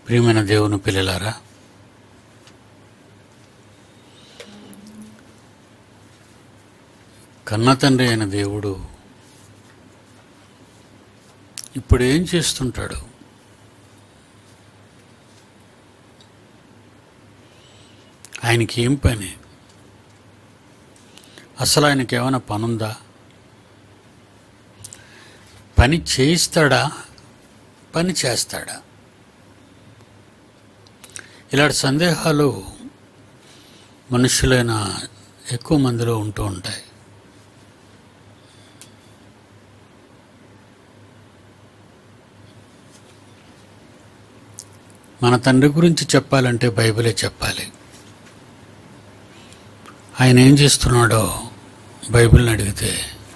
ప్రియమైన దేవుని పిల్లలారా కన్న తండ్రి అయిన దేవుడు ఇప్పుడు ఏం చేస్తుంటాడు ఆయనకి ఏం పని అసలు ఆయనకి ఏమైనా పనుందా పని చేయిస్తాడా పని చేస్తాడా ఇలాంటి సందేహాలు మనుషులైన ఎక్కువ మందిలో ఉంటూ ఉంటాయి మన తండ్రి గురించి చెప్పాలంటే బైబిలే చెప్పాలి ఆయన ఏం చేస్తున్నాడో బైబిల్ని అడిగితే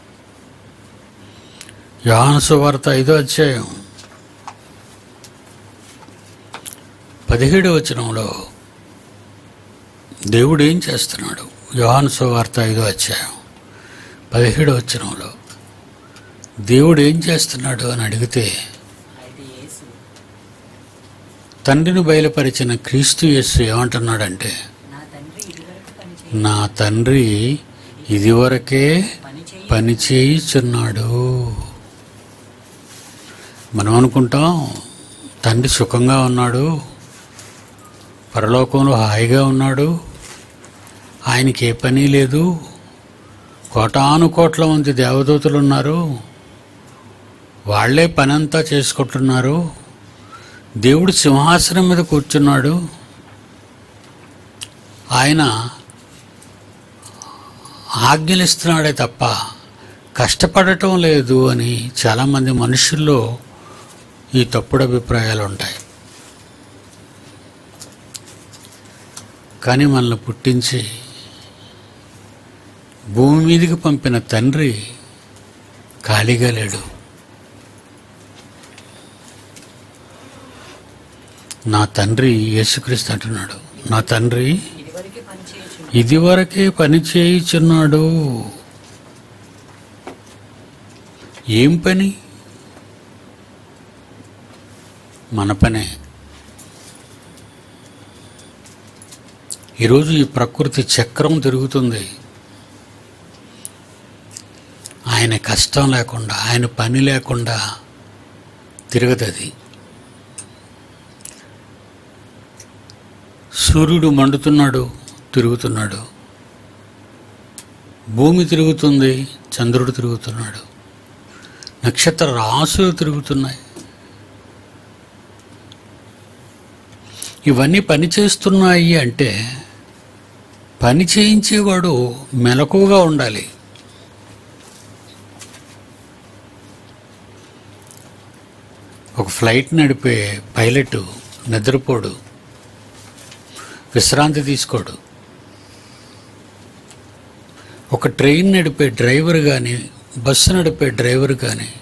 యోహాను సువార్త ఐదో అధ్యాయం పదిహేడు వచనంలో దేవుడు ఏం చేస్తున్నాడు యోహాను సువార్త ఐదో అధ్యాయం పదిహేడు వచనంలో దేవుడు ఏం చేస్తున్నాడు అని అడిగితే అయితే యేసు తండ్రిని బయలుపరిచిన క్రీస్తు యేసు ఏమంటున్నాడంటే నా తండ్రి ఇదివరకు పని నా తండ్రి ఇదివరకే పని చేయి పని చేయుచున్నాడు మనం అనుకుంటాం తండ్రి సుఖంగా ఉన్నాడు పరలోకంలో హాయిగా ఉన్నాడు ఆయనకి ఏ పని లేదు కోటాను కోట్ల మంది దేవదూతలు ఉన్నారు వాళ్ళే పనంతా చేసుకుంటున్నారు దేవుడు సింహాసనం మీద కూర్చున్నాడు ఆయన ఆజ్ఞలిస్తున్నాడే తప్ప కష్టపడటం లేదు అని చాలామంది మనుషుల్లో ఈ తప్పుడు అభిప్రాయాలు ఉంటాయి కానీ మనల్ని పుట్టించి భూమి మీదకి పంపిన తండ్రి ఖాళీగా లేడు నా తండ్రి యేసుక్రీస్తు అంటున్నాడు నా తండ్రి ఇదివరకే పని చేయొచ్చు ఇదివరకే పని చేయుచున్నాడు ఏం పని మన పనే ఈరోజు ఈ ప్రకృతి చక్రం తిరుగుతుంది ఆయన కష్టం లేకుండా ఆయన పని లేకుండా తిరగదది సూర్యుడు మండుతున్నాడు తిరుగుతున్నాడు భూమి తిరుగుతుంది చంద్రుడు తిరుగుతున్నాడు నక్షత్ర రాసులు తిరుగుతున్నాయి ఇవన్నీ పని చేస్తున్నాయి అంటే పని చేయించేవాడు మెలకువగా ఉండాలి ఒక ఫ్లైట్ నడిపే పైలట్ నిద్రపోడు విశ్రాంతి తీసుకోడు ఒక ట్రైన్ నడిపే డ్రైవర్ కానీ బస్సు నడిపే డ్రైవర్ కానీ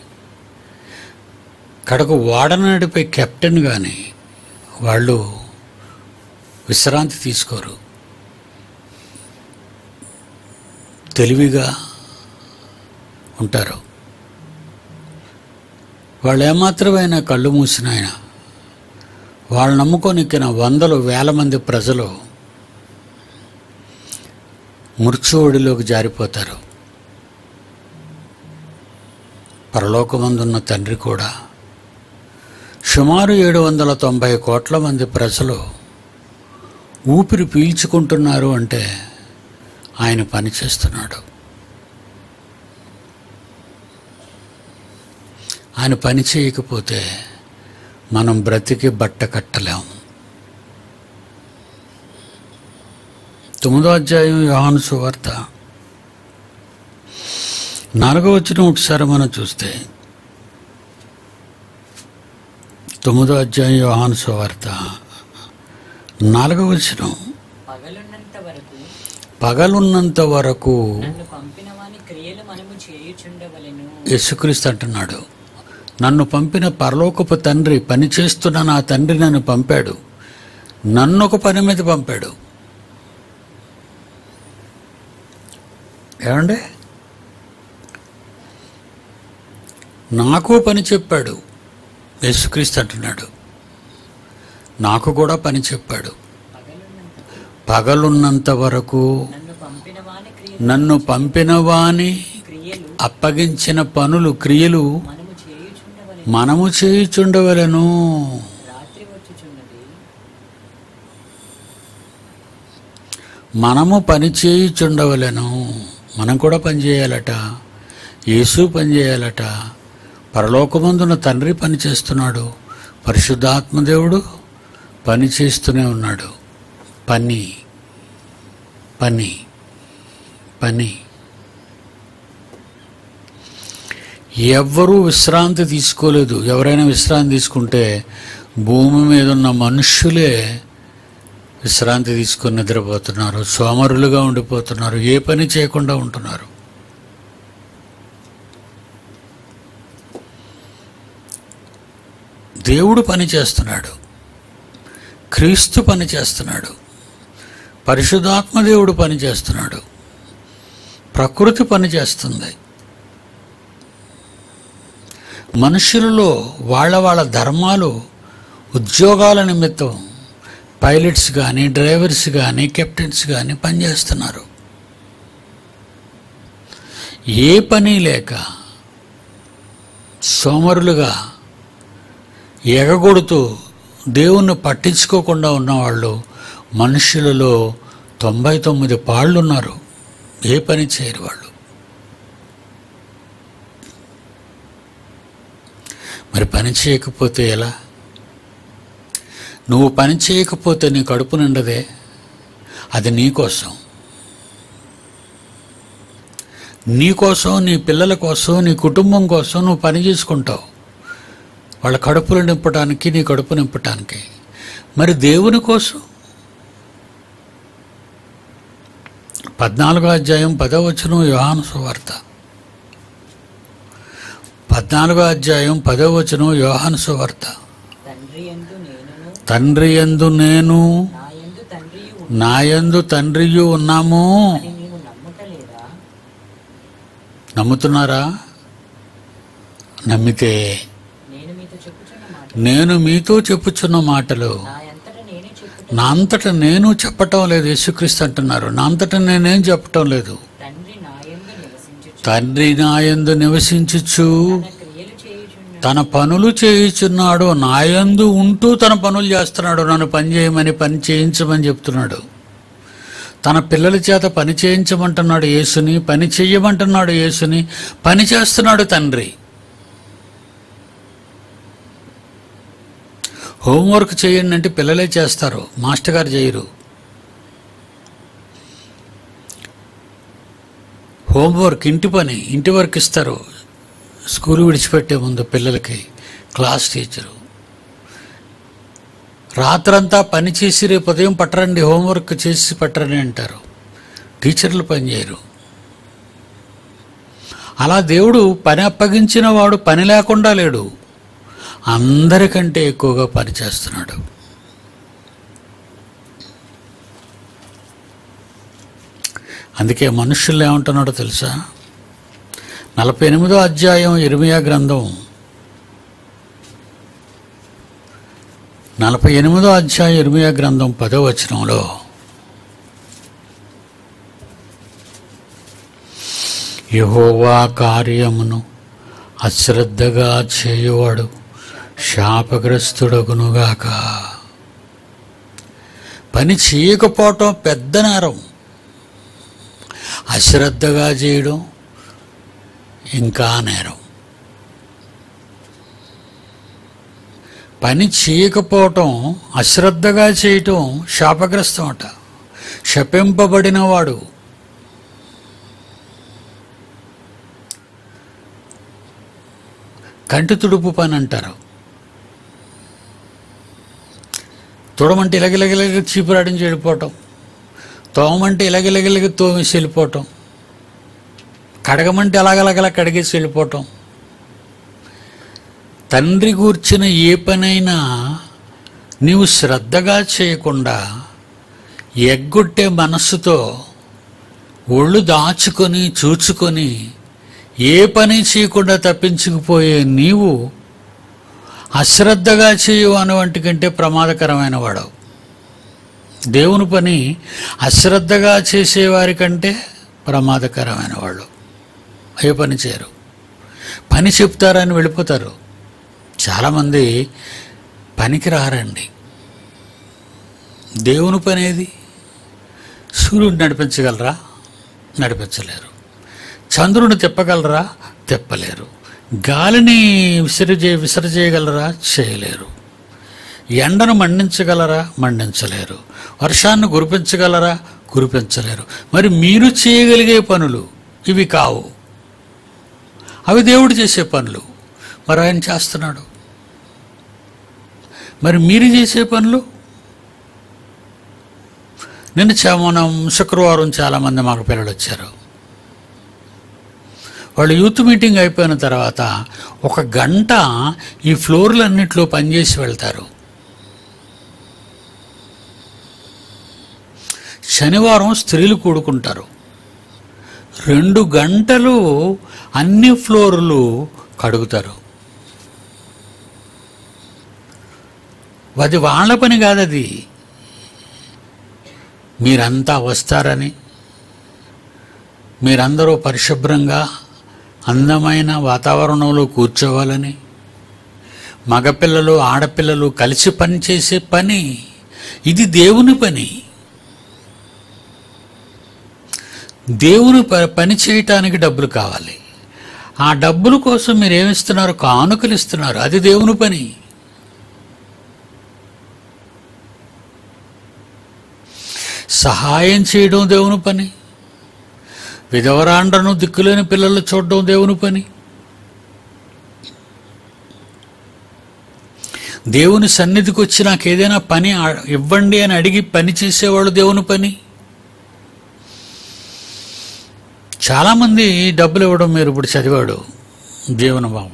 కడకు వాడ నడిపే కెప్టెన్ కానీ వాళ్ళు విశ్రాంతి తీసుకోరు తెలివిగా ఉంటారు వాళ్ళు ఏమాత్రమైనా కళ్ళు మూసినాయన వాళ్ళు నమ్ముకొనిక్కిన వందలు వేల మంది ప్రజలు మృత్యువుడిలోకి జారిపోతారు పరలోకమందున్న తండ్రి కూడా సుమారు ఏడు వందల తొంభై కోట్ల మంది ప్రజలు ఊపిరి పీల్చుకుంటున్నారు అంటే ఆయన పని చేస్తున్నాడు ఆయన పని చేయకపోతే మనం బ్రతికి బట్ట కట్టలేం తొమ్మిదో అధ్యాయం యోహాను సువార్త నాలుగో వచ్చిన ఒకసారి మనం చూస్తే తొమ్మిదో అధ్యాయం యోహాను సువార్త నాలుగో వచ్చిన పగలున్నంత వరకు పగలున్నంత వరకు నన్ను పంపిన వాని క్రియలు మనము చేయుచుండవలెను యేసుక్రీస్తు అంటున్నాడు నన్ను పంపిన పరలోకపు తండ్రి పని చేస్తున్న నా తండ్రి నన్ను పంపాడు నన్ను ఒక పని మీద పంపాడు ఏమండి నాకు పని చెప్పాడు యేసుక్రీస్తు అంటున్నాడు నాకు కూడా పని చెప్పాడు పగలున్నంత పగలున్నంత వరకు నన్ను పంపిన వాని క్రియ నన్ను పంపిన వాని క్రియలు అప్పగించిన పనులు క్రియలు మనము చేయుచుండవలెను మనము చేయుచుండవలను రాత్రి వచ్చుచున్నది మనము పని చేయుచుండవలను మనం కూడా పని చేయాలట యేసు పని చేయాలట పరలోకమందున తండ్రి పని చేస్తున్నాడు పరిశుద్ధాత్మదేవుడు పని చేస్తూనే ఉన్నాడు పని పని పని ఎవ్వరూ విశ్రాంతి తీసుకోలేదు ఎవరైనా విశ్రాంతి తీసుకుంటే భూమి మీద ఉన్న మనుష్యులే విశ్రాంతి తీసుకొని నిద్రపోతున్నారు సోమరులుగా ఉండిపోతున్నారు ఏ పని చేయకుండా ఉంటున్నారు దేవుడు పని చేస్తున్నాడు క్రీస్తు పని చేస్తున్నాడు పరిశుద్ధాత్మ దేవుడు పని చేస్తున్నాడు ప్రకృతి పని చేస్తుంది మనుషులలో వాళ్ళ వాళ్ళ ధర్మాలు ఉద్యోగాల నిమిత్తం పైలట్స్ కానీ డ్రైవర్స్ కానీ కెప్టెన్స్ కానీ పనిచేస్తున్నారు ఏ పని లేక సోమరులుగా ఎగగొడుతూ దేవుణ్ణి పట్టించుకోకుండా ఉన్నవాళ్ళు మనుషులలో తొంభై తొమ్మిది పాళ్ళు ఉన్నారు ఏ పని చేయరు వాళ్ళు మరి పని చేయకపోతే ఎలా నువ్వు పని చేయకపోతే నీ కడుపు నిండదే అది నీ కోసం నీ కోసం నీ పిల్లల కోసం నీ కుటుంబం కోసం నువ్వు పని చేసుకుంటావు వాళ్ళ కడుపులు నింపడానికి నీ కడుపు నింపటానికి మరి దేవుని కోసం పద్నాలుగో అధ్యాయం పదో వచనం యోహాను సువార్త పద్నాలుగో అధ్యాయం పదో వచనం యోహాను సువార్త తండ్రి ఎందు నేనును తండ్రి యందు నేను నా ఎందు తండ్రియు నాయందు తండ్రియు ఉన్నాము అని నీవు నమ్ముటలేదా నమ్ముతున్నారా నమ్మితే నేను మీతో చెప్పుచున్న మాట నేను మీతో చెప్పుచున్న మాటలు నా అంతట నేనే చెప్పు నా అంతట నేను చెప్పటం లేదు యేసుక్రీస్తు అంటున్నారు నా అంతట నేనేం చెప్పటం లేదు తండ్రి నా ఎందు నివసించు తండ్రి నాయందు నివసించుచు తన క్రియలు చేయుచున్న తన పనులు చేయుచున్నాడు నాయందు ఉంటూ తన పనులు చేస్తున్నాడు నన్ను పని చేయమని పని చేయించమని చెప్తున్నాడు తన పిల్లల చేత పని చేయించమంటున్నాడు యేసుని పని చెయ్యమంటున్నాడు యేసుని పని చేస్తున్నాడు తండ్రి హోంవర్క్ చేయండి అంటే పిల్లలే చేస్తారు మాస్టర్ గారు చేయరు హోంవర్క్ ఇంటి పని ఇంటి వర్క్ ఇస్తారు స్కూల్ విడిచిపెట్టే ముందు పిల్లలకి క్లాస్ టీచరు రాత్రంతా పని చేసి రేపు ఉదయం పట్టరండి హోంవర్క్ చేసి పట్టరని అంటారు టీచర్లు పని చేయరు అలా దేవుడు పని అప్పగించిన వాడు పని లేకుండా లేడు అందరికంటే ఎక్కువగా పని చేస్తున్నాడు అందుకే మనుషులు ఏమంటున్నాడో తెలుసా నలభై ఎనిమిదో అధ్యాయం ఇర్మియా గ్రంథం నలభై ఎనిమిదో అధ్యాయం ఇర్మియా గ్రంథం పదో వచనంలో యహోవా కార్యమును అశ్రద్ధగా చేయువాడు శాపగ్రస్తుడగునుగాక పని చేయకపోవటం పెద్ద నేరం అశ్రద్ధగా చేయడం ఇంకా నేరం పని చేయకపోవటం అశ్రద్ధగా చేయటం శాపగ్రస్తం అట శపింపబడినవాడు కంటి తుడుపు పని అంటారు తుడమంటే ఇలగిలగిలగి చీపురాడించి వెళ్ళిపోవటం తోమంటే ఇలగిలగిలగి తోమేసి వెళ్ళిపోవటం కడగమంటే అలాగలగలా కడిగేసి వెళ్ళిపోవటం తండ్రి గూర్చిన ఏ పనైనా నీవు శ్రద్ధగా చేయకుండా ఎగ్గొట్టే మనస్సుతో ఒళ్ళు దాచుకొని చూచుకొని ఏ పని చేయకుండా తప్పించుకుపోయే నీవు అశ్రద్ధగా చేయు అటువంటి కంటే ప్రమాదకరమైన వాడు దేవుని పని అశ్రద్ధగా చేసేవారి కంటే ప్రమాదకరమైన వాళ్ళు ఏ పని చేయరు పని చెప్తారని వెళ్ళిపోతారు చాలామంది పనికి రారండి దేవుని పని ఏది సూర్యుడు నడిపించగలరా నడిపించలేరు చంద్రుని తిప్పగలరా తిప్పలేరు గాలిని విసిరిచే విసరచేయగలరా చేయలేరు ఎండను మండించగలరా మండించలేరు వర్షాన్ని కురిపించగలరా కురిపించలేరు మరి మీరు చేయగలిగే పనులు ఇవి కావు అవి దేవుడు చేసే పనులు మరి ఆయన చేస్తున్నాడు మరి మీరు చేసే పనులు నిన్న చ- మనం శుక్రవారం చాలామంది మాకు పిల్లలు వచ్చారు వాళ్ళు యూత్ మీటింగ్ అయిపోయిన తర్వాత ఒక గంట ఈ ఫ్లోర్లన్నిట్లో పనిచేసి వెళ్తారు శనివారం స్త్రీలు కూడుకుంటారు రెండు గంటలు అన్ని ఫ్లోర్లు కడుగుతారు అది వాళ్ళ పని కాదది మీరంతా వస్తారని మీరందరూ పరిశుభ్రంగా అందమైన వాతావరణంలో కూర్చోవాలని మగపిల్లలు ఆడపిల్లలు కలిసి పనిచేసే పని ఇది దేవుని పని దేవుని ప- పని చేయటానికి డబ్బులు కావాలి ఆ డబ్బుల కోసం మీరు ఏమిస్తున్నారు కానుకలు ఇస్తున్నారు అది దేవుని పని సహాయం చేయడం దేవుని పని విధవరాండ్రను దిక్కులేని పిల్లలు చూడడం దేవుని పని దేవుని సన్నిధికి వచ్చి నాకు ఏదైనా పని ఆ- ఇవ్వండి అని అడిగి పని చేసేవాళ్ళు దేవుని పని చాలామంది డబ్బులు ఇవ్వడం మీరు ఇప్పుడు చదివాడు దేవుని బాబు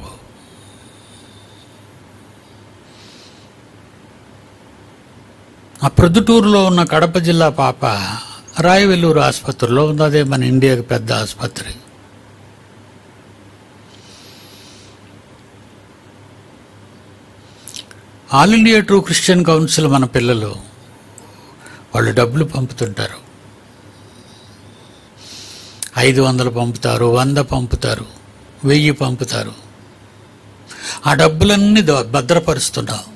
ఆ ప్రొద్దుటూరులో ఉన్న కడప జిల్లా పాప రాయవెల్లూరు ఆసుపత్రిలో ఉంది అదే మన ఇండియాకి పెద్ద ఆసుపత్రి all India true Christian council మన పిల్లలు వాళ్ళు డబ్బులు పంపుతుంటారు ఐదు వందలు పంపుతారు వంద పంపుతారు వెయ్యి పంపుతారు ఆ డబ్బులన్నీ ద- భద్రపరుస్తున్నాం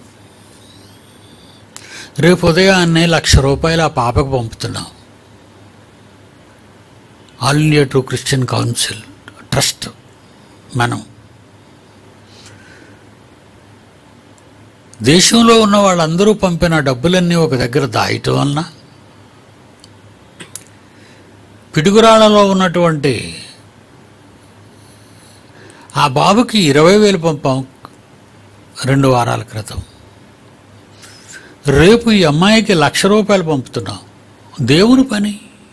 రేపు ఉదయాన్నే లక్ష రూపాయలు ఆ పాపకు పంపుతున్నాం all India true Christian council trust మనం దేశంలో ఉన్న వాళ్ళందరూ పంపిన డబ్బులన్నీ ఒక దగ్గర దాయటం వలన పిడుగురాళ్ళలో ఉన్నటువంటి ఆ బాబుకి ఇరవై వేలు పంపాం రెండు వారాల క్రితం రేపు ఈ అమ్మాయికి లక్ష రూపాయలు పంపుతున్నాం దేవుని పని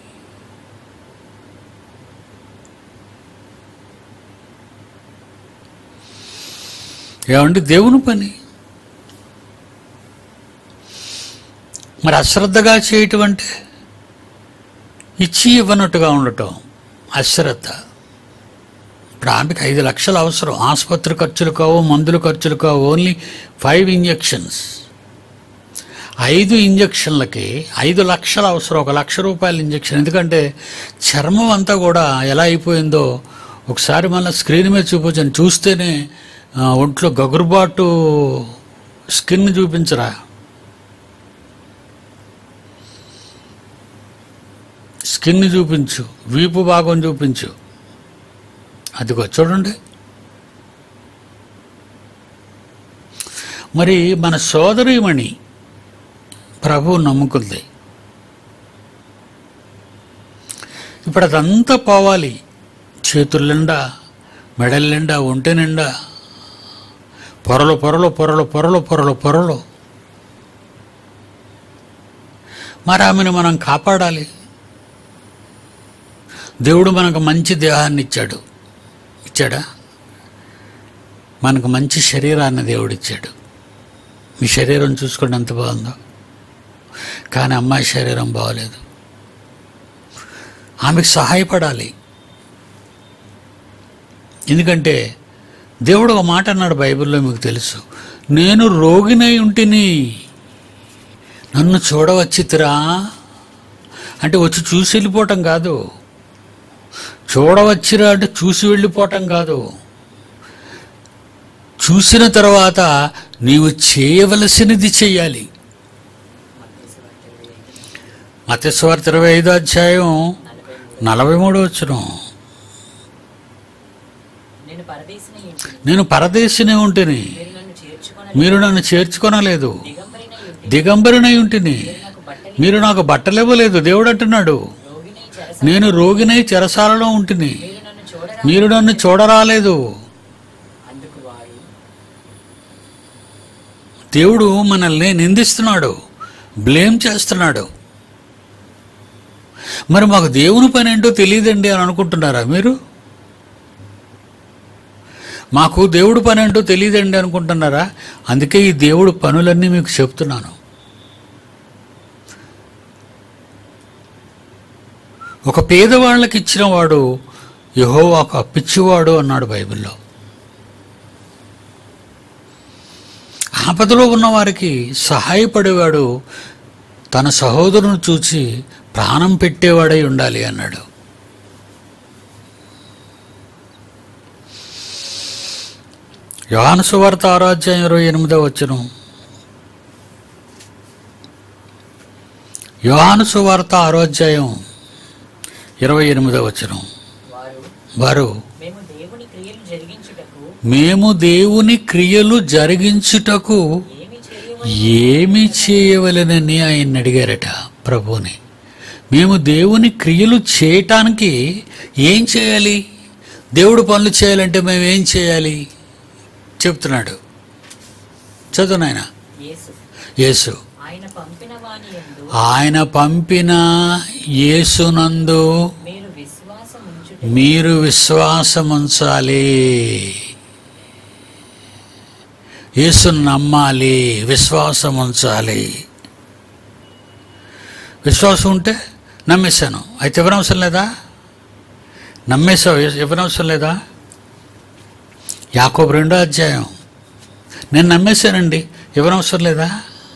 ఏమండి దేవుని పని మరి అశ్రద్ధగా చేయటం అంటే ఇచ్చి ఇవ్వనట్టుగా ఉండటం అశ్రద్ధ ఇప్పుడు ఆమెకి ఐదు లక్షలు అవసరం ఆసుపత్రి ఖర్చులు కావు మందుల ఖర్చులు కావు ఓన్లీ ఫైవ్ ఇంజెక్షన్స్ ఐదు ఇంజక్షన్లకి ఐదు లక్షలు అవసరం ఒక లక్ష రూపాయల ఇంజక్షన్ ఎందుకంటే చర్మం అంతా కూడా ఎలా అయిపోయిందో ఒకసారి మళ్ళీ స్క్రీన్ మీద చూపించాను చూస్తేనే ఆ, ఒంట్లో గగురుబాటు స్కిన్ చూపించరా స్కిన్ చూపించు వీపు భాగం చూపించు అదిగో చూడండి మరి మన సోదరీమణి ప్రభు నమ్ముకుంది ఇప్పుడు అదంతా పోవాలి చేతుల నిండా మెడల నిండా ఒంటి నిండా పొరలు పొరలు పొరలు పొరలు పొరలు పొరలు మరి ఆమెను మనం కాపాడాలి దేవుడు మనకు మంచి దేహాన్ని ఇచ్చాడు ఇచ్చాడా మనకు మంచి శరీరాన్ని దేవుడు ఇచ్చాడు మీ శరీరం చూసుకోండి ఎంత బాగుందో కానీ అమ్మాయి శరీరం బాగోలేదు ఆమెకు సహాయపడాలి ఎందుకంటే దేవుడు ఒక మాట అన్నాడు బైబిల్లో మీకు తెలుసు నేను రోగినై ఉంటిని నన్ను చూడవచ్చితిరా అంటే వచ్చి చూసి వెళ్ళిపోవటం కాదు చూడవచ్చిరా అంటే చూసి వెళ్ళిపోవటం కాదు చూసిన తర్వాత నీవు చేయవలసినది చెయ్యాలి మత్స్వార్త ఇరవై ఐదో అధ్యాయం నలభై మూడు వచ్చిన నేను పరదేశిని ఇంటిని నేను పరదేశినే ఉంటిని మీరు నన్ను చేర్చుకొన మీరు నన్ను చేర్చుకొనలేదు దిగంబరినై ఉంటిని దిగంబరినై ఉంటిని నాకు బట్టలు మీరు నాకు బట్టలివ్వలేదు దేవుడు అంటున్నాడు రోగినై చెరస నేను రోగినై చెరసాలలో ఉంటిని మీరు నన్ను చూడరా మీరు నన్ను చూడరాలేదు అందుకు వారు దేవుడు మనల్ని నిందిస్తున్నాడు బ్లేమ్ చేస్తున్నాడు మరి మాకు దేవుని పని ఏంటో తెలియదండి అని అనుకుంటున్నారా మీరు మాకు దేవుడు పని ఏంటో తెలియదండి అనుకుంటున్నారా అందుకే ఈ దేవుడు పనులన్నీ మీకు చెప్తున్నాను ఒక పేదవాళ్ళకి ఇచ్చిన వాడు యహోవాకు అప్పిచ్చేవాడు అన్నాడు బైబిల్లో ఆపదలో ఉన్న వారికి సహాయపడేవాడు తన సహోదరుని చూచి ప్రాణం పెట్టేవాడై ఉండాలి అన్నాడు యోహాను సువార్త ఆరాధ్యాయం ఇరవై ఎనిమిదో వచ్చును యోహాను సువార్త ఆరోధ్యాయం ఇరవై ఎనిమిదో వచ్చును వారు వారు మేము దేవుని క్రియలు జరిగించుటకు మేము దేవుని క్రియలు జరిగించుటకు ఏమి చేయవ ఏమి చేయవలెనని ఆయన అడిగారట ప్రభుని మేము దేవుని క్రియలు చేయటానికి ఏం చేయాలి దేవుడు పనులు చేయాలంటే మేము ఏం చేయాలి చెప్తున్నాడు చదువు నాయన యేసు యేసు ఆయన పంపిన వాని యందు ఆయన పంపిన యేసునందు మీరు విశ్వాసం ఉంచుట మీరు విశ్వాసముంచాలి యేసును నమ్మాలి విశ్వాసం ఉంచాలి విశ్వాసం ఉంటే నమ్మేశాను అయితే ఇవ్వనవసరం లేదా నమ్మేశావు ఇవ్వనవసరం లేదా యాకోబు రెండో అధ్యాయం నేను నమ్మేశానండి ఇవ్వనవసరం లేదా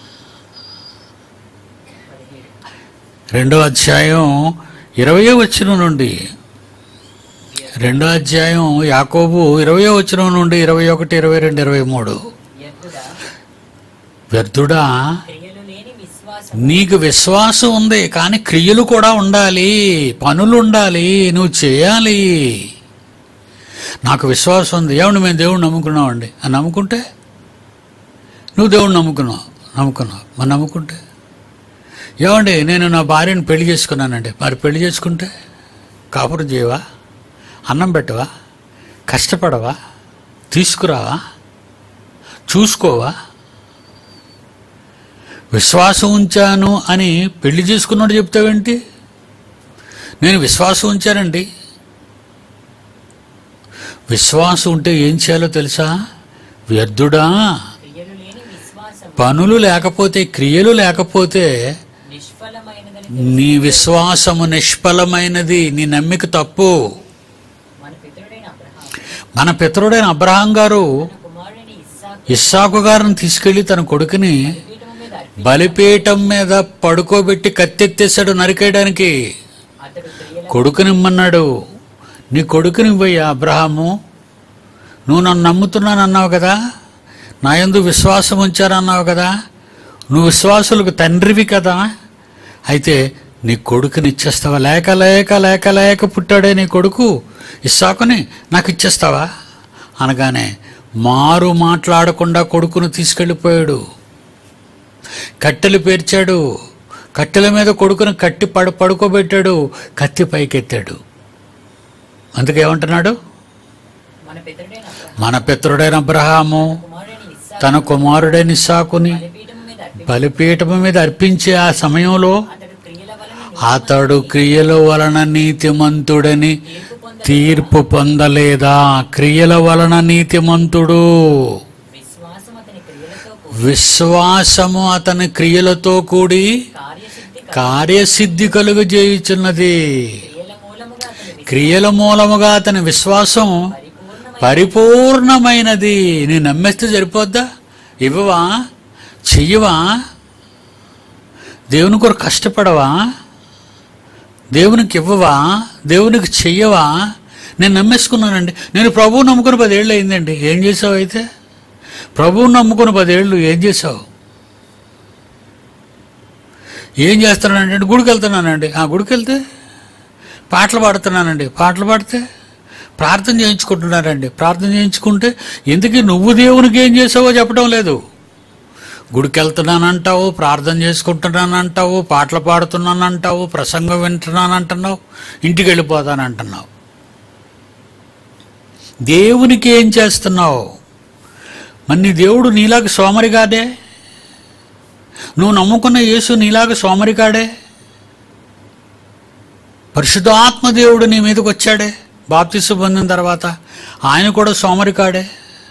రెండో అధ్యాయం ఇరవయో వచ్చిన నుండి రెండో అధ్యాయం యాకోబు ఇరవయో వచ్చిన నుండి ఇరవై ఒకటి ఇరవై రెండు ఇరవై మూడు ఎద్దుడా వ్యర్థుడా క్రియలు లేని విశ్వాసం నీకు విశ్వాసం ఉంది కానీ క్రియలు కూడా ఉండాలి పనులు ఉండాలి నువ్వు చేయాలి నాకు విశ్వాసం ఉంది ఏమండి మేము దేవుడిని నమ్ముకున్నామండి అని నమ్ముకుంటే నువ్వు దేవుడిని నమ్ముకున్నావు నమ్ముకున్నావు మరి నమ్ముకుంటే ఏమండి నేను నా భార్యను పెళ్లి చేసుకున్నానండి మరి పెళ్లి చేసుకుంటే కాపురం చేయవా అన్నం పెట్టవా కష్టపడవా తీసుకురావా చూసుకోవా విశ్వాసం ఉంచాను అని పెళ్లి చేసుకున్నాడు చెప్తావేంటి నేను విశ్వాసం ఉంచానండి విశ్వాసం ఉంటే ఏం చేయాలో తెలుసా వ్యర్థుడా క్రియలు లేని విశ్వాసం పనులు లేకపోతే క్రియలు లేకపోతే నిష్ఫలమైనదని నీ విశ్వాసము నిష్ఫలమైనది నీ నమ్మిక తప్పు మన పితరుడైన అబ్రహాం మన పితరుడైన అబ్రహాం గారు తన కుమారుని ఇస్సాకు ఇస్సాకు గారిని తీసుకెళ్లి తన కొడుకుని పీఠము మీద అర్పి బలిపీఠం మీద పడుకోబెట్టి కత్తెత్తేశాడు నరికేయడానికి అతడు క్రియల కొడుకునిమ్మన్నాడు నీ కొడుకునివ్వయ్యా అబ్రహాము నువ్వు నన్ను నమ్ముతున్నాను అన్నావు కదా నా యందు విశ్వాసం ఉంచారన్నావు కదా నువ్వు విశ్వాసులకు తండ్రివి కదా అయితే నీ కొడుకుని ఇచ్చేస్తావా లేక లేక లేక లేక పుట్టాడే నీ కొడుకు ఇస్సాకుని నాకు ఇచ్చేస్తావా అనగానే మారు మాట్లాడకుండా కొడుకును తీసుకెళ్ళిపోయాడు కట్టెలు పేర్చాడు కట్టెల మీద కొడుకును కట్టి పడు పడుకోబెట్టాడు కత్తి పైకెత్తాడు అందుకేమంటున్నాడు మన పితరుడైన అబ్రహాం మన పితరుడైన అబ్రహాము కుమారుని ఇస్సాకు తన కుమారుడైన ఇస్సాకుని బలిపీఠము మీద అర్పి బలిపీఠము మీద అర్పించే ఆ సమయంలో అతడు క్రియల వలన అతడు క్రియల వలన నీతిమంతుడని తీర్పు పొంద తీర్పు పొందలేదా క్రియల వలన నీతిమంతుడు విశ్వాసం అతని క్రియలతో కూడి విశ్వాసము అతని క్రియలతో కూడి కార్యసిద్ధి కార్యసిద్ధి కలుగు చేయుచున్నది క్రియల మూలముగా అతని విశ్వాసం క్రియల మూలముగా అతని విశ్వాసం పరిపూర్ణమైన పరిపూర్ణమైనది నేను నమ్మేస్తే సరిపోద్దా ఇవ్వవా చెయ్యవా దేవుని కొరకు కష్టపడవా దేవునికి ఇవ్వవా దేవునికి చెయ్యవా నేను నమ్మేసుకున్నానండి నేను ప్రభువు నమ్ముకుని పదేళ్ళు అయిందండి ఏం చేసావు అయితే ప్రభువుని నమ్ముకుని పదేళ్ళు ఏం చేసావు ఏం చేస్తున్నానంటే గుడికి వెళ్తున్నానండి ఆ గుడికి వెళ్తే పాటలు పాడుతున్నానండి పాటలు పాడితే ప్రార్థన చేయించుకుంటున్నారండి ప్రార్థన చేయించుకుంటే ఎందుకు నువ్వు దేవునికి ఏం చేసావో చెప్పడం లేదు గుడికి వెళ్తున్నానంటావు ప్రార్థన చేసుకుంటున్నానంటావు పాటలు పాడుతున్నానంటావు ప్రసంగం వింటున్నానంటున్నావు ఇంటికి వెళ్ళిపోతానంటున్నావు దేవునికి ఏం చేస్తున్నావు మరి నీ దేవుడు నీలాగా సోమరిగాడే నువ్వు నమ్ముకున్న యేసు నీలాగా సోమరికాడే పరిశుద్ధాత్మ దేవుడు నీ మీదకి వచ్చాడే బాప్తిసు పొందిన తర్వాత ఆయన కూడా సోమరికాడే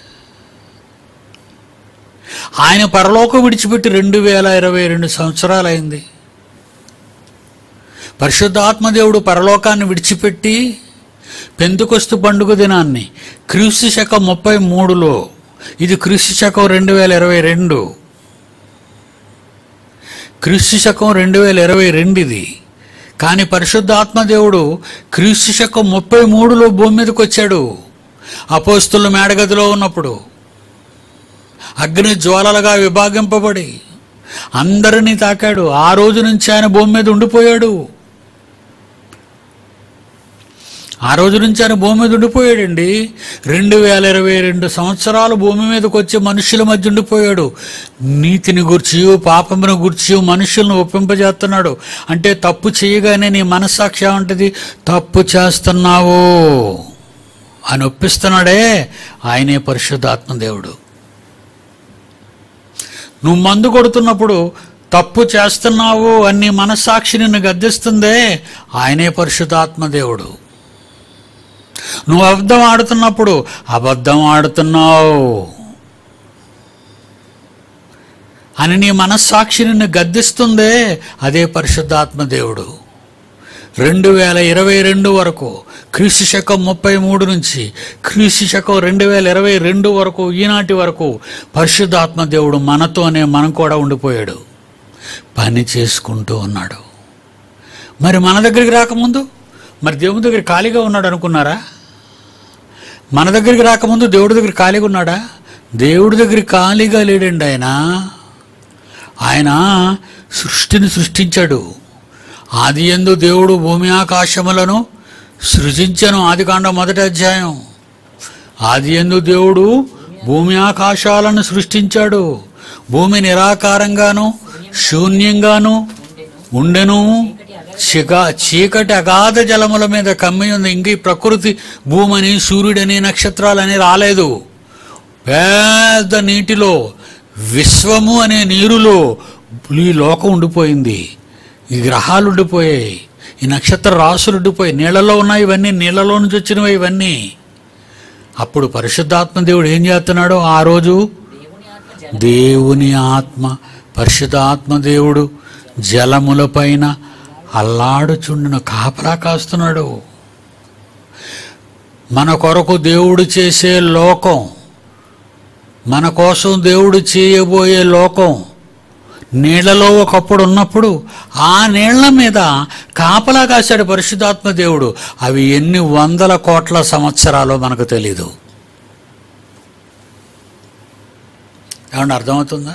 ఆయన పరలోకం విడిచిపెట్టి రెండు వేల ఇరవై రెండు సంవత్సరాలైంది పరిశుద్ధాత్మదేవుడు పరలోకాన్ని విడిచిపెట్టి పెందుకొస్తు పండుగ దినాన్ని క్రీస్తు శకం ముప్పై మూడులో ఇది క్రీస్తు శకం రెండు వేల ఇరవై రెండు క్రీస్తు శకం రెండు వేల ఇరవై రెండు ఇది కానీ పరిశుద్ధాత్మదేవుడు క్రీస్తు శకం ముప్పై మూడులో భూమి మీదకి వచ్చాడు అపోస్తుల మేడగదిలో ఉన్నప్పుడు అగ్ని జ్వాలలుగా విభాగింపబడి అందరినీ తాకాడు ఆ రోజు నుంచి ఆయన భూమి మీద ఉండిపోయాడు ఆ రోజు నుంచి ఆయన భూమి మీద ఉండిపోయాడండి రెండు వేల ఇరవై రెండు సంవత్సరాలు భూమి మీదకి వచ్చి మనుషుల మధ్య ఉండిపోయాడు నీతిని గుర్చి పాపమును గుర్చి మనుషులను ఒప్పింపజేస్తున్నాడు అంటే తప్పు చేయగానే నీ మనస్సాక్షి ఏమంటది తప్పు చేస్తున్నావు అని ఒప్పిస్తున్నాడే ఆయనే పరిశుద్ధాత్మ దేవుడు నువ్వు మందు కొడుతున్నప్పుడు తప్పు చేస్తున్నావు అని నీ మనస్సాక్షి నిన్ను గద్దిస్తుందే ఆయనే పరిశుద్ధాత్మ దేవుడు నువ్వు అబద్ధం ఆడుతున్నప్పుడు అబద్ధం ఆడుతున్నావు అని నీ మనస్సాక్షి నిన్ను గద్దిస్తుందే అదే పరిశుద్ధాత్మ దేవుడు రెండు వేల ఇరవై రెండు వరకు క్రీస్తు శకం ముప్పై మూడు నుంచి క్రీస్తు శకం రెండు వేల ఇరవై రెండు వరకు ఈనాటి వరకు పరిశుద్ధాత్మ దేవుడు మనతోనే మనం కూడా ఉండిపోయాడు పని చేసుకుంటూ ఉన్నాడు మరి మన దగ్గరికి రాకముందు మరి దేవుని దగ్గర ఖాళీగా ఉన్నాడు అనుకున్నారా మన దగ్గరికి రాకముందు దేవుడి దగ్గర ఖాళీగా ఉన్నాడా దేవుడి దగ్గర ఖాళీగా లేడండి ఆయన ఆయన సృష్టిని సృష్టించాడు ఆది ఎందు దేవుడు భూమి ఆకాశములను సృజించను ఆదికాండం మొదటి అధ్యాయం ఆది ఎందు దేవుడు భూమి ఆకాశాలను సృష్టించాడు భూమి నిరాకారంగాను శూన్యంగాను ఉండెను చిగా చీకటి అగాధ జలముల మీద కమ్మి ఉంది ఇంక ఈ ప్రకృతి భూమని సూర్యుడని నక్షత్రాలని రాలేదు పెద్ద నీటిలో విశ్వము అనే నీరులో ఈ లోకం ఉండిపోయింది ఈ గ్రహాలు ఉండిపోయాయి ఈ నక్షత్ర రాసులు ఉండిపోయి నీళ్ళలో ఉన్నాయి ఇవన్నీ నీళ్ళలో నుంచి వచ్చినవి ఇవన్నీ అప్పుడు పరిశుద్ధాత్మ దేవుడు ఏం చేస్తున్నాడో ఆ రోజు దేవుని ఆత్మ జల దేవుని ఆత్మ పరిశుద్ధాత్మ దేవుడు జలముల పైన అల్లాడుచుండున కాపలా కాస్తున్నాడు మన కొరకు దేవుడు చేసే లోకం మన కోసం దేవుడు చేయబోయే లోకం నీళ్లలో ఒకప్పుడు ఉన్నప్పుడు ఆ నీళ్ల మీద కాపలా కాశాడు పరిశుద్ధాత్మ దేవుడు అవి ఎన్ని వందల కోట్ల సంవత్సరాలు మనకు తెలీదు ఏమన్నా అర్థమవుతుందా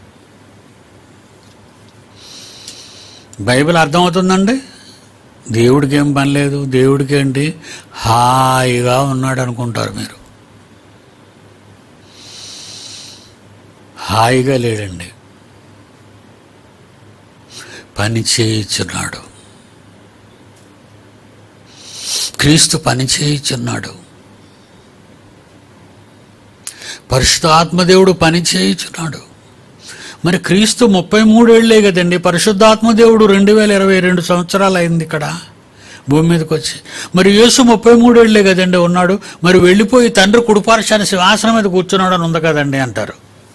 బైబిల్ అర్థమవుతుందండి దేవుడికి ఏం పని లేదు దేవుడికి ఏంటి హాయిగా ఉన్నాడు అనుకుంటారు మీరు హాయిగా లేడండి పని చేయించున్నాడు క్రీస్తు పని చేయించున్నాడు పరిశుద్ధాత్మదేవుడు పని చేయించున్నాడు మరి క్రీస్తు ముప్పై మూడేళ్లే కదండి పరిశుద్ధాత్మదేవుడు రెండు వేల ఇరవై రెండు సంవత్సరాలు అయింది ఇక్కడ భూమి మీదకి వచ్చి మరి యేసు ముప్పై మూడేళ్లే కదండి ఉన్నాడు మరి వెళ్ళిపోయి తండ్రి కుడిపార్శాన్ని సింహాసనం మీద కూర్చున్నాడు అని ఉంది కదండి అంటారు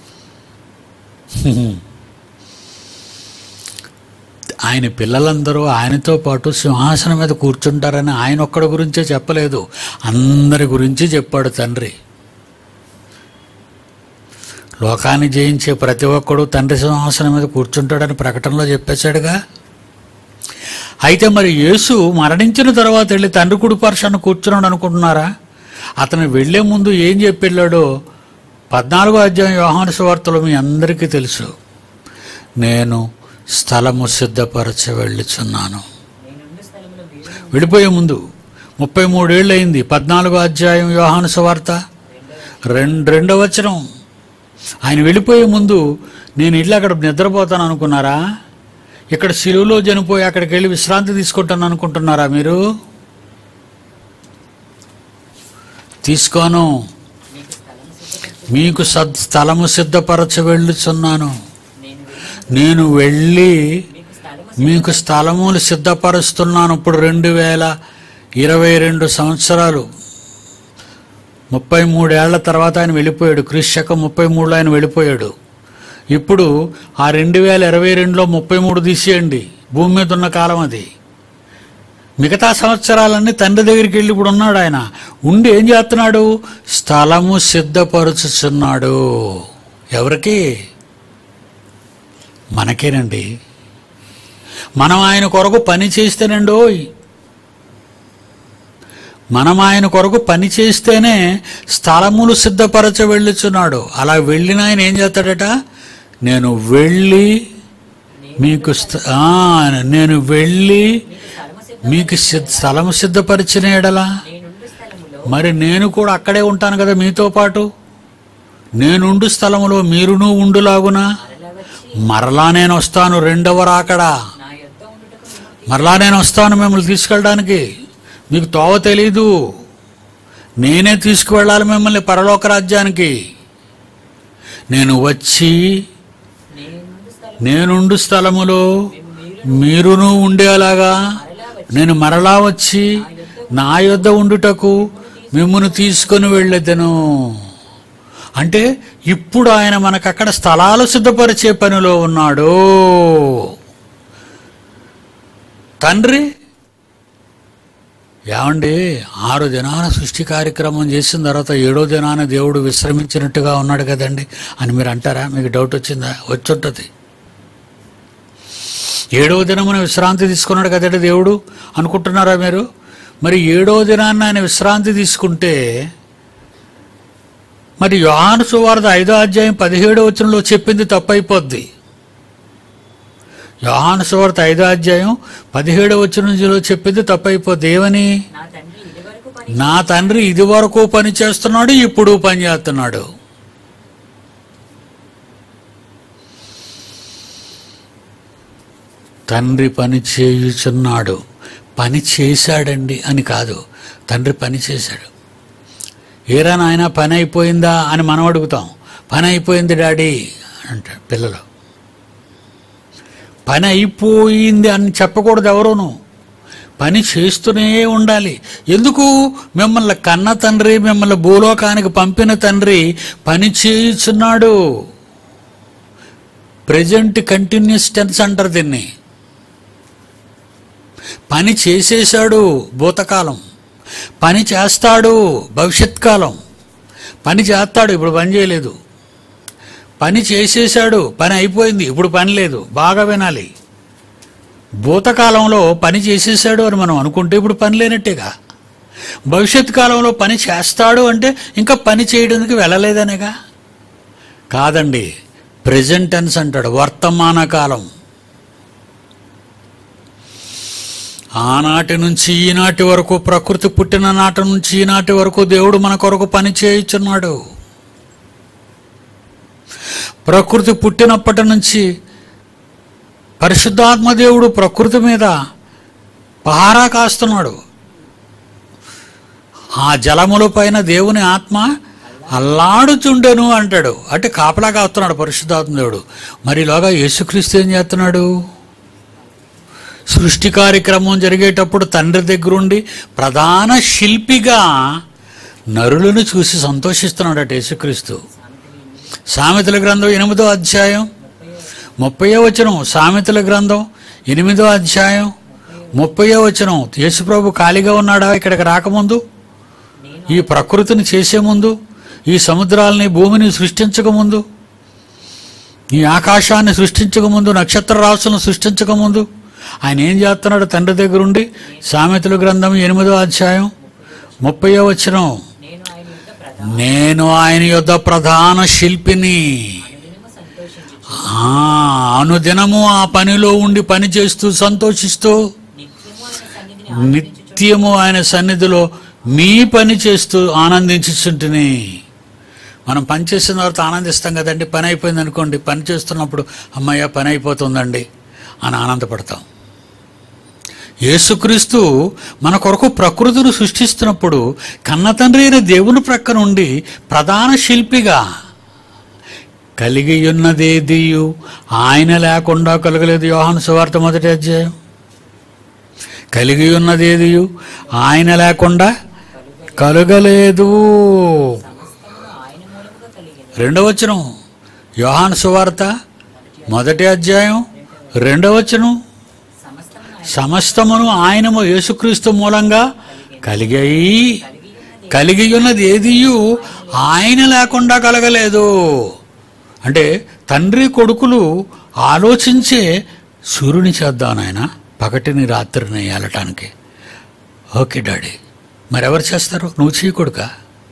ఆయన పిల్లలందరూ ఆయనతో పాటు సింహాసనం మీద కూర్చుంటారని ఆయన ఒక్కడి గురించే చెప్పలేదు అందరి గురించి చెప్పాడు తండ్రి లోకాన్ని జయించే ప్రతి ఒక్కడు తండ్రి సింహాసనం మీద కూర్చుంటాడని ప్రకటనలో చెప్పేశాడుగా అయితే మరి యేసు మరణించిన తర్వాత వెళ్ళి తండ్రి కుడి పర్షాన్ని కూర్చున్నాడు అనుకుంటున్నారా అతను వెళ్లే ముందు ఏం చెప్పి వెళ్ళాడో పద్నాలుగో అధ్యాయం యోహాను సువార్తలో మీ అందరికీ తెలుసు నేను స్థలము సిద్ధపరచ వెళ్ళుచున్నాను నేనుండు స్థలములో మీరు వెళ్ళిపోయే ముందు ముప్పై మూడేళ్ళు అయింది పద్నాలుగో అధ్యాయం యోహాను సువార్త రెండు రెండో వచనం ఆయన వెళ్ళిపోయే ముందు నేను ఇల్లు అక్కడ నిద్రపోతాను అనుకున్నారా ఇక్కడ సిలువలో చనిపోయి అక్కడికి వెళ్ళి విశ్రాంతి తీసుకుంటాను అనుకుంటున్నారా మీరు తీసుకోను మీకు స్థలం సిద్ధపరచు మీకు సద్ స్థలము సిద్ధపరచ వెళ్ళుచున్నాను నేను వెళ్ళి నేను వెళ్ళి మీకు స్థలము మీకు స్థలములు సిద్ధపరుస్తున్నాను ఇప్పుడు రెండు వేల ఇరవై రెండు సంవత్సరాలు ముప్పై మూడేళ్ల తర్వాత ఆయన వెళ్ళిపోయాడు క్రీస్తకం ముప్పై మూడులో ఆయన వెళ్ళిపోయాడు ఇప్పుడు ఆ రెండు వేల ఇరవై రెండులో ముప్పై మూడు తీసేయండి భూమి మీద ఉన్న కాలం అది మిగతా సంవత్సరాలన్నీ తండ్రి దగ్గరికి వెళ్ళి ఇప్పుడు ఉన్నాడు ఆయన ఉండి ఏం చేస్తున్నాడు స్థలము సిద్ధపరుచుచున్నాడు ఎవరికి మనకేనండి మనం ఆయన కొరకు పని చేస్తేనండోయ్ మనం ఆయన కొరకు పని చేస్తేనే స్థలములు సిద్ధపరచ వెళ్ళుచున్నాడు అలా వెళ్ళిన ఆయన ఏం చేస్తాడట నేను వెళ్ళి మీకు స్థ- ఆ, నేను వెళ్ళి మీకు స్థలము సిద్ధ మీకు సిద్ధ- స్థలము సిద్ధపరిచిన ఎడలా నేనుండు స్థలములో మరి నేను కూడా అక్కడే ఉంటాను కదా మీతో పాటు నేనుండు స్థలములో మీరును ఉండులాగునా మరలా వచ్చి మరలా నేను వస్తాను రెండవ రాకడా నా యొద్ద ఉండుటకు మిమ్మల్ని మరలా నేను వస్తాను మిమ్మల్ని తీసుకెళ్ళడానికి మీకు తోవ తెలీదు నేనే తీసుకువెళ్ళాలి మిమ్మల్ని పరలోక రాజ్యానికి నేను వచ్చి నేనుండు స్థలం నేనుండు స్థలములో మీరు మీరును ఉండేలాగా మరలా వచ్చి నేను మరలా వచ్చి నా యొద్ద ఉండుటకు మిమ్మల్ని తీసుకొని వెళ్ళెదను అంటే ఇప్పుడు ఆయన మనకు అక్కడ స్థలాలు సిద్ధపరిచే పనిలో ఉన్నాడు తండ్రి ఏమండి ఆరు దినాన సృష్టి కార్యక్రమం చేసిన తర్వాత ఏడో దినాన దేవుడు విశ్రమించినట్టుగా ఉన్నాడు కదండి అని మీరు అంటారా మీకు డౌట్ వచ్చిందా వచ్చుంటుంది ఏడవ దినమున విశ్రాంతి తీసుకున్నాడు కదండి దేవుడు అనుకుంటున్నారా మీరు మరి ఏడవ దినాన్ని ఆయన విశ్రాంతి తీసుకుంటే మరి యోహాను సువార్త ఐదో అధ్యాయం పదిహేడో వచనంలో చెప్పింది తప్పైపోద్ది యోహాను సువార్త ఐదో అధ్యాయం పదిహేడో వచనంలో చెప్పింది తప్పైపోద్ది ఏమని నా తండ్రి ఇదివరకు పని నా తండ్రి ఇది వరకు పని చేస్తున్నాడు ఇప్పుడు పని చేస్తున్నాడు తండ్రి పని చేయుచున్నాడు పని చేశాడండి అని కాదు తండ్రి పని చేశాడు ఏరా నాయన పని అయిపోయిందా అని మనం అడుగుతాం పని అయిపోయింది డాడీ అంటాడు పిల్లలు పని అయిపోయింది అని చెప్పకూడదు ఎవరును పని చేస్తూనే ఉండాలి ఎందుకు మిమ్మల్ని కన్న తండ్రి మిమ్మల్ని భూలోకానికి పంపిన తండ్రి పని చేయుచున్నాడు ప్రజెంట్ కంటిన్యూస్ టెన్స్ అంటారు దీన్ని పని చేసేశాడు భూతకాలం పని చేస్తాడు భవిష్యత్ కాలం పని చేస్తాడు ఇప్పుడు పని చేయలేదు పని చేసేశాడు పని అయిపోయింది ఇప్పుడు పని లేదు బాగా వినాలి భూతకాలంలో పని చేసేసాడు అని మనం అనుకుంటే ఇప్పుడు పని లేనట్టేగా భవిష్యత్ కాలంలో పని చేస్తాడు అంటే ఇంకా పని చేయడానికి వెళ్ళలేదనేగా కాదండి ప్రెజెంట్ టెన్స్ అంటాడు వర్తమాన కాలం ఆనాటి నుంచి ఈనాటి వరకు ప్రకృతి పుట్టిన నాటి నుంచి ఈనాటి వరకు దేవుడు మన కొరకు పని చేయుచున్నాడు ప్రకృతి పుట్టినప్పటి నుంచి పరిశుద్ధాత్మ దేవుడు ప్రకృతి మీద పహారా కాస్తున్నాడు ఆ జలముల పైన దేవుని ఆత్మ అల్లాడుచుండెను అంటాడు అంటే కాపలా కాస్తున్నాడు పరిశుద్ధాత్మ దేవుడు మరిలోగా యేసుక్రీస్తు ఏం చేస్తున్నాడు సృష్టి కార్యక్రమం జరిగేటప్పుడు తండ్రి దగ్గరుండి ప్రధాన శిల్పిగా నరులను చూసి సంతోషిస్తున్నాడట యేసుక్రీస్తు సామెతల గ్రంథం ఎనిమిదో అధ్యాయం ముప్పయో వచనం సామెతల గ్రంథం ఎనిమిదో అధ్యాయం ముప్పయో వచనం యేసుప్రభు ఖాళీగా ఉన్నాడా ఇక్కడికి రాకముందు ఈ ప్రకృతిని చేసే ముందు ఈ సముద్రాలని భూమిని సృష్టించక ముందు ఈ ఆకాశాన్ని సృష్టించక ముందు నక్షత్ర రాశులను సృష్టించక ముందు ఆయన ఏం చేస్తున్నాడు తండ్రి దగ్గరుండి సామెతల గ్రంథం ఎనిమిదో అధ్యాయం ముప్పయో వచనం నేను ఆయన యొక్క ప్రధాన నేను ఆయన యొద్ద ప్రధాన శిల్పిని దినము సంతోషించు ఆ, అనుదినము ఆ పనిలో ఉండి పని చేస్తూ సంతోషిస్తూ నిత్యము ఆయన సన్నిధిని నిత్యము ఆయన సన్నిధిలో మీ పని చేస్తూ ఆనందించుచుంటుని మనం పని చేసిన తర్వాత ఆనందిస్తాం కదండి పని అయిపోయింది అనుకోండి పని చేస్తున్నప్పుడు అమ్మయ్య పని అయిపోతుందండి అని ఆనందపడతాం యేసుక్రీస్తు మన కొరకు ప్రకృతిని సృష్టిస్తున్నప్పుడు కన్న తండ్రి అయిన దేవుని ప్రక్క నుండి ప్రధాన శిల్పిగా కలిగి ఉన్నదేదియు ఆయన లేకుండా కలగలేదు యోహాను సువార్త మొదటి అధ్యాయం కలిగి ఉన్నదేదియు ఆయన లేకుండా కలగలేదు సమస్తమును ఆయన మూలముగా కలిగింది రెండవచనం యోహాను సువార్త మొదటి అధ్యాయం రెండవచనం సమస్తమును ఆయన సమస్తమును ఆయనము యేసుక్రీస్తు మూలంగా కలిగాయి కలిగి ఉన్నది కలిగి ఉన్నది ఏదియు ఆయన లేకుండా కలగలేదు అంటే తండ్రి కొడుకులు ఆలోచించే సూర్యుని చేద్దాం నాయన పగటిని రాత్రిని ఏలటానికి ఓకే డాడీ మరెవరు చేస్తారు నువ్వు చేయకొడుకా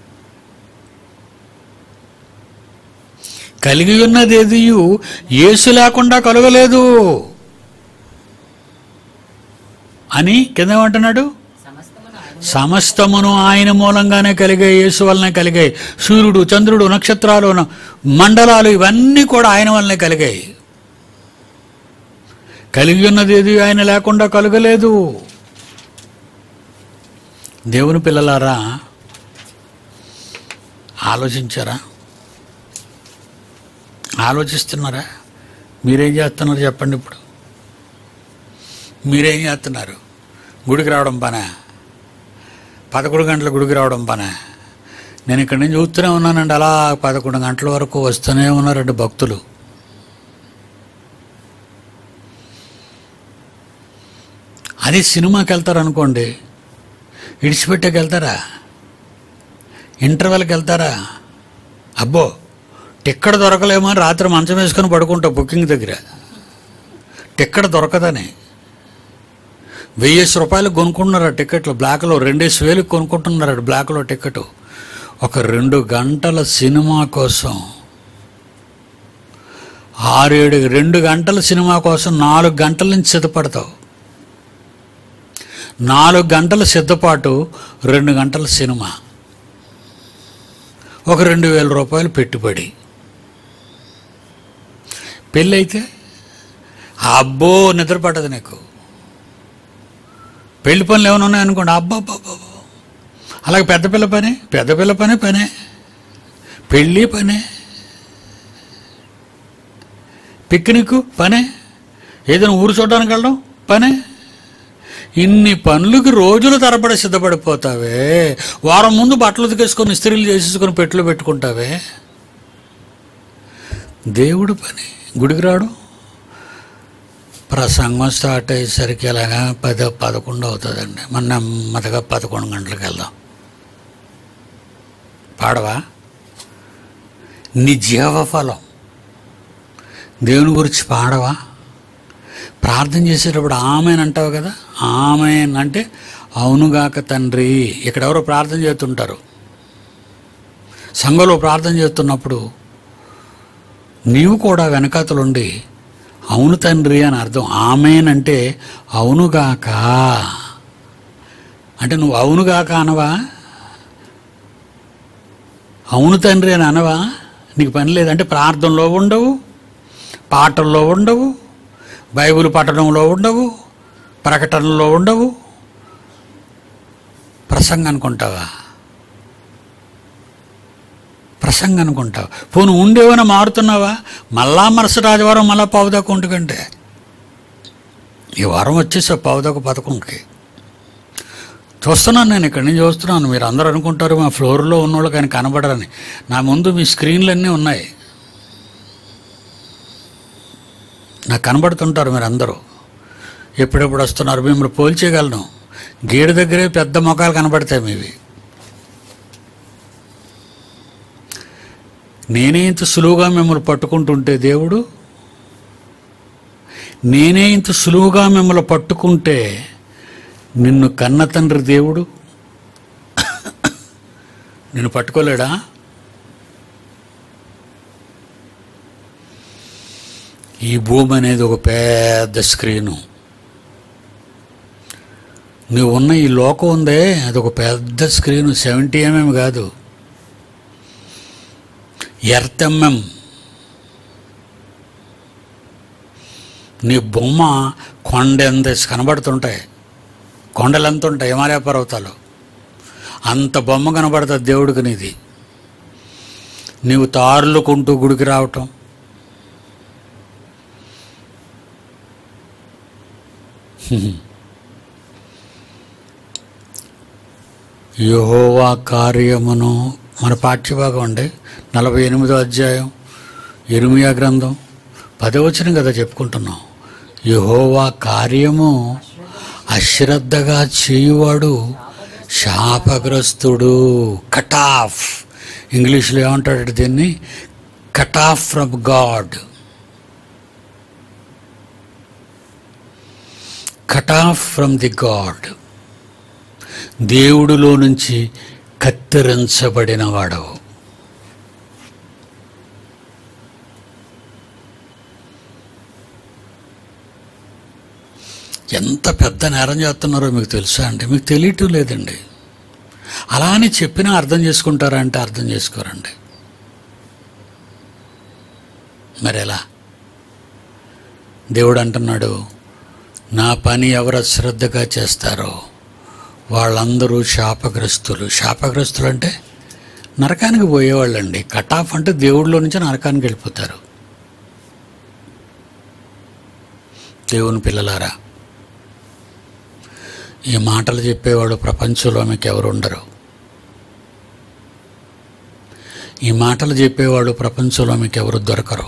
కలిగి ఉన్నది ఏదియు యేసు లేకుండా కలగలేదు అని కింద ఏమంటున్నాడు సమస్తమును ఆయన సమస్తమును ఆయన మూలంగానే కలిగాయి యేసు వలనే కలిగాయి సూర్యుడు చంద్రుడు నక్షత్రాలు న- మండలాలు ఇవన్నీ కూడా ఆయన వల్లనే కలిగాయి కలిగి ఉన్నది ఏది ఆయన లేకుండా కలగలేదు దేవుని పిల్లలారా ఆలోచించారా ఆలోచిస్తున్నారా మీరేం చేస్తున్నారు చెప్పండి ఇప్పుడు మీరేం చేస్తున్నారు గుడికి రావడం పనా పదకొండు గంటల గుడికి రావడం పనే నేను ఇక్కడి నుంచి చూస్తూనే ఉన్నానండి అలా పదకొండు గంటల వరకు వస్తూనే ఉన్నారండి భక్తులు అది సినిమాకి వెళ్తారు అనుకోండి ఇడిచిపెట్టాక వెళ్తారా ఇంటర్వెల్కి వెళ్తారా అబ్బో టిక్కడ దొరకలేమో అని రాత్రి మంచం వేసుకొని పడుకుంటా బుకింగ్ దగ్గర టిక్కడ దొరకదని వెయ్యేసి రూపాయలు కొనుక్కుంటున్నారు ఆ టికెట్లు బ్లాక్లో రెండేసి వేలు కొనుక్కుంటున్నారు బ్లాక్లో టికెట్ ఒక రెండు గంటల సినిమా కోసం ఆరేడు రెండు గంటల సినిమా కోసం నాలుగు గంటల నుంచి సిద్ధపడతావు నాలుగు గంటల సిద్ధపాటు రెండు గంటల సినిమా ఒక రెండు వేల రూపాయలు పెట్టుబడి పెళ్ళైతే అబ్బో నిద్ర పట్టదు నీకు పెళ్లి పనులు ఏమైనా ఉన్నాయనుకోండి అబ్బా అబ్బా అబ్బా, అబ్బా. అలాగే పెద్ద పిల్ల పని పెద్ద పిల్ల పని పనే పెళ్ళి పనే పిక్నిక్ పనే ఏదైనా ఊరు చూడడానికి వెళ్ళడం పనే ఇన్ని పనులకి రోజుల తరబడి సిద్ధపడిపోతావే వారం ముందు బట్టలు ఉతికేసుకొని ఇస్త్రీలు చేసేసుకొని పెట్టులు పెట్టుకుంటావే దేవుడు పని గుడికి రాడు ప్రసంగం స్టార్ట్ అయ్యేసరికి ఎలాగా పది పదకొండు అవుతుందండి మన నెమ్మదిగా పదకొండు గంటలకు వెళ్దాం పాడవా నీ జీవఫలం దేవుని గురించి పాడవా ప్రార్థన చేసేటప్పుడు ఆమెన్ అంటావు కదా ఆమెన్ అంటే అవునుగాక తండ్రి ఇక్కడ ఎవరో ప్రార్థన చేస్తుంటారు సంఘంలో ప్రార్థన చేస్తున్నప్పుడు నీవు కూడా వెనకాతలుండి అవును తండ్రి అని అర్థం ఆమెన్ అంటే అవునుగాక అంటే నువ్వు అవునుగాక అనవా అవును తండ్రి అని అనవా నీకు పని లేదంటే ప్రార్థనలో ఉండవు పాటల్లో ఉండవు బైబిల్ పఠనంలో ఉండవు ప్రకటనలో ఉండవు ప్రసంగం అనుకుంటావా ప్రసంగం అనుకుంటావు పోను ఉండేవైనా మారుతున్నావా మళ్ళా మరుసటి ఆదివారం మళ్ళా పావుదాకా ఒంటికంటే ఈ వారం వచ్చేసా పావుదాకా పదకొండుకి చూస్తున్నాను నేను ఇక్కడి నుంచి చూస్తున్నాను మీరు అందరూ అనుకుంటారు మా ఫ్లోర్లో ఉన్నోళ్ళకి ఆయన కనబడరని నా ముందు మీ స్క్రీన్లన్నీ ఉన్నాయి నాకు కనబడుతుంటారు మీరు అందరూ ఎప్పుడెప్పుడు వస్తున్నారు మిమ్మల్ని పోల్చేయగలను గేడు దగ్గరే పెద్ద మొఖాలు కనబడతాయి మీవి నేనే ఇంత సులువుగా మిమ్మల్ని పట్టుకుంటుంటే దేవుడు నేనే ఇంత సులువుగా మిమ్మల్ని పట్టుకుంటే నిన్ను కన్న తండ్రి దేవుడు నిన్ను పట్టుకోలేడా ఈ భూమి అనేది ఒక పెద్ద స్క్రీను నువ్వు ఉన్న ఈ లోకం ఉందే అది ఒక పెద్ద స్క్రీన్ సెవెంటీ ఎంఎం కాదు ఎర్త్ ఎంఎం నీ బొమ్మ కొండ ఎంత కనబడుతుంటాయి కొండలు ఎంత ఉంటాయి హిమాలయ పర్వతాలు అంత బొమ్మ కనబడుతుంది దేవుడికి నీది నీవు తారులుకుంటూ గుడికి రావటం యహోవా కార్యమును మన పాఠ్యభాగం అండి నలభై ఎనిమిదో అధ్యాయం ఇరుమియా గ్రంథం పదవచనం కదా చెప్పుకుంటున్నాం యహోవా కార్యము అశ్రద్ధగా చేయువాడు శాపగ్రస్తుడు కట్ ఆఫ్ ఇంగ్లీష్లో ఏమంటాడు దీన్ని cut off from god cut off from the god దేవుడిలో నుంచి కత్తిరించబడిన వాడు ఎంత పెద్ద నేరం చేస్తున్నారో మీకు తెలుసా అండి మీకు తెలియటం లేదండి అలా అని చెప్పినా అర్థం చేసుకుంటారా అంటే అర్థం చేసుకోరండి మరి ఎలా దేవుడు అంటున్నాడు నా పని ఎవరు అశ్రద్ధగా చేస్తారో వాళ్ళందరూ శాపగ్రస్తులు శాపగ్రస్తులు అంటే నరకానికి పోయేవాళ్ళండి కట్ ఆఫ్ అంటే దేవుడిలో నుంచి నరకానికి వెళ్ళిపోతారు దేవుని పిల్లలారా ఈ మాటలు చెప్పేవాడు ప్రపంచంలో మీకు ఎవరు ఉండరు ఈ మాటలు చెప్పేవాడు ప్రపంచంలో మీకు ఎవరు దొరకరు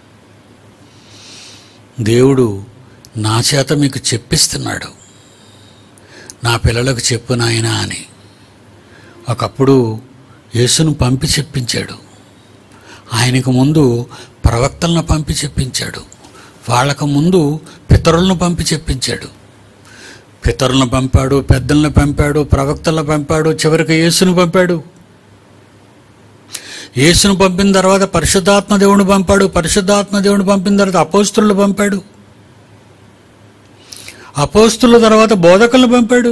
దేవుడు నా చేత మీకు చెప్పిస్తున్నాడు నా పిల్లలకు చెప్పు నాయనా అని ఒకప్పుడు యేసును పంపి చెప్పించాడు ఆయనకు ముందు ప్రవక్తలను పంపి చెప్పించాడు వాళ్ళకు ముందు పితరులను పంపి చెప్పించాడు పితరులను పంపాడు పెద్దలను పంపాడు ప్రవక్తలను పంపాడు చివరికి యేసును పంపాడు యేసును పంపిన తర్వాత పరిశుద్ధాత్మ దేవుని పంపాడు పరిశుద్ధాత్మ దేవుని పంపిన తర్వాత అపోస్తులను పంపాడు అపోస్తుల తర్వాత బోధకులను పంపాడు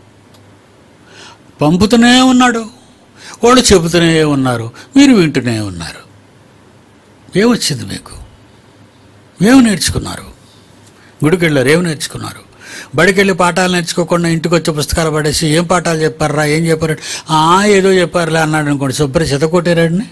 పంపుతూనే ఉన్నాడు వాళ్ళు చెబుతూనే ఉన్నారు మీరు వింటూనే ఉన్నారు ఏమొచ్చింది మీకు ఏమి నేర్చుకున్నారు గుడికి వెళ్ళారు ఏమి నేర్చుకున్నారు బడికి వెళ్ళి పాఠాలు నేర్చుకోకుండా ఇంటికి వచ్చి పుస్తకాలు పడేసి ఏం పాఠాలు చెప్పారా ఏం చెప్పారు ఆ ఏదో చెప్పారులే అన్నాడు అనుకోండి శుభ్ర చెతకొట్టారండి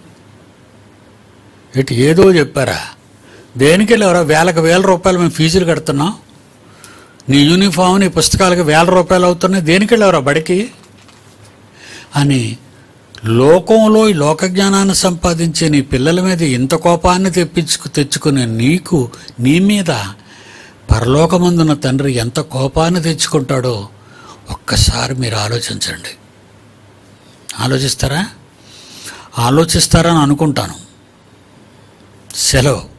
ఇటు ఏదో చెప్పారా దేనికి వెళ్ళారా వేలకు వేల రూపాయలు మేము ఫీజులు కడుతున్నాం నీ యూనిఫామ్ నీ పుస్తకాలకి వేల రూపాయలు అవుతున్నాయి దేనికి వెళ్ళారా బడికి అని లోకంలో ఈ లోక జ్ఞానాన్ని సంపాదించే నీ పిల్లల మీద ఇంత కోపాన్ని తెప్పించుకు తెచ్చుకునే నీకు నీ మీద పరలోకమందున్న తండ్రి ఎంత కోపాన్ని తెచ్చుకుంటాడో ఒక్కసారి మీరు ఆలోచించండి ఆలోచిస్తారా ఆలోచిస్తారని అనుకుంటాను సెలవు